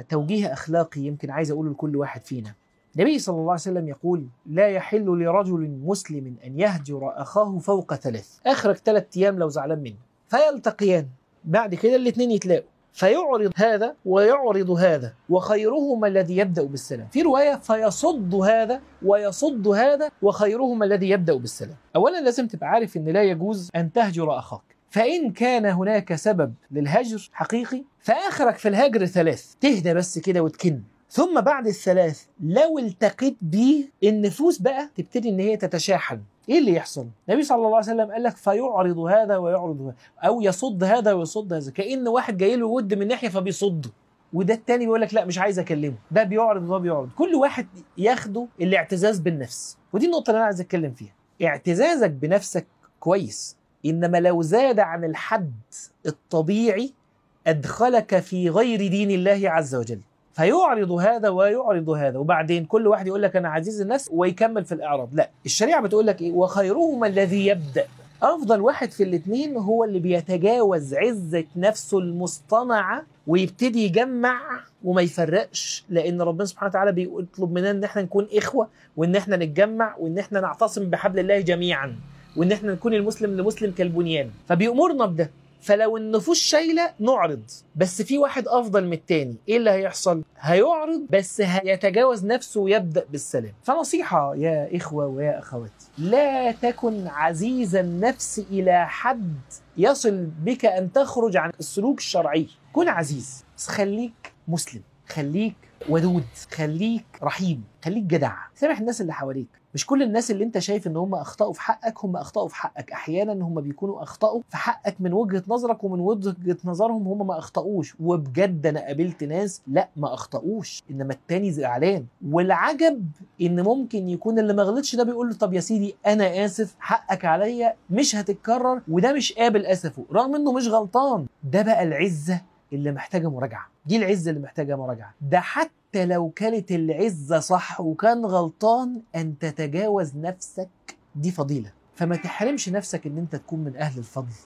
توجيه اخلاقي يمكن عايز اقوله لكل واحد فينا النبي صلى الله عليه وسلم يقول لا يحل لرجل مسلم ان يهجر اخاه فوق ثلاث اخرك ثلاث ايام لو زعلان منه فيلتقيان بعد كده الاثنين يتلاقوا فيعرض هذا ويعرض هذا وخيرهما الذي يبدا بالسلام في روايه فيصد هذا ويصد هذا وخيرهما الذي يبدا بالسلام اولا لازم تبقى عارف ان لا يجوز ان تهجر اخاك فإن كان هناك سبب للهجر حقيقي فآخرك في الهجر ثلاث تهدى بس كده وتكن ثم بعد الثلاث لو التقيت بيه النفوس بقى تبتدي ان هي تتشاحن ايه اللي يحصل؟ النبي صلى الله عليه وسلم قال لك فيعرض هذا ويعرض هذا او يصد هذا ويصد هذا كأن واحد جاي له ود من ناحيه فبيصده وده التاني بيقول لك لا مش عايز اكلمه ده بيعرض وده بيعرض كل واحد ياخده الاعتزاز بالنفس ودي النقطه اللي انا عايز اتكلم فيها اعتزازك بنفسك كويس انما لو زاد عن الحد الطبيعي ادخلك في غير دين الله عز وجل فيعرض هذا ويعرض هذا وبعدين كل واحد يقول لك انا عزيز النفس ويكمل في الاعراض لا الشريعه بتقول لك ايه وخيرهما الذي يبدا افضل واحد في الاثنين هو اللي بيتجاوز عزه نفسه المصطنعه ويبتدي يجمع وما يفرقش لان ربنا سبحانه وتعالى بيطلب مننا ان احنا نكون اخوه وان احنا نتجمع وان احنا نعتصم بحبل الله جميعا وان احنا نكون المسلم لمسلم كالبنيان فبيأمرنا بده فلو النفوس شايله نعرض بس في واحد افضل من التاني ايه اللي هيحصل هيعرض بس هيتجاوز نفسه ويبدا بالسلام فنصيحه يا اخوه ويا اخوات لا تكن عزيز النفس الى حد يصل بك ان تخرج عن السلوك الشرعي كن عزيز بس خليك مسلم خليك ودود خليك رحيم خليك جدع سامح الناس اللي حواليك مش كل الناس اللي انت شايف ان هم اخطاوا في حقك هم اخطاوا في حقك احيانا هم بيكونوا اخطاوا في حقك من وجهه نظرك ومن وجهه نظرهم هم ما اخطاوش وبجد انا قابلت ناس لا ما اخطاوش انما التاني زعلان والعجب ان ممكن يكون اللي ما غلطش ده بيقول له طب يا سيدي انا اسف حقك عليا مش هتتكرر وده مش قابل اسفه رغم انه مش غلطان ده بقى العزه اللي محتاجه مراجعه دي العزه اللي محتاجه مراجعه ده حتى لو كانت العزه صح وكان غلطان ان تتجاوز نفسك دي فضيله فما تحرمش نفسك ان انت تكون من اهل الفضل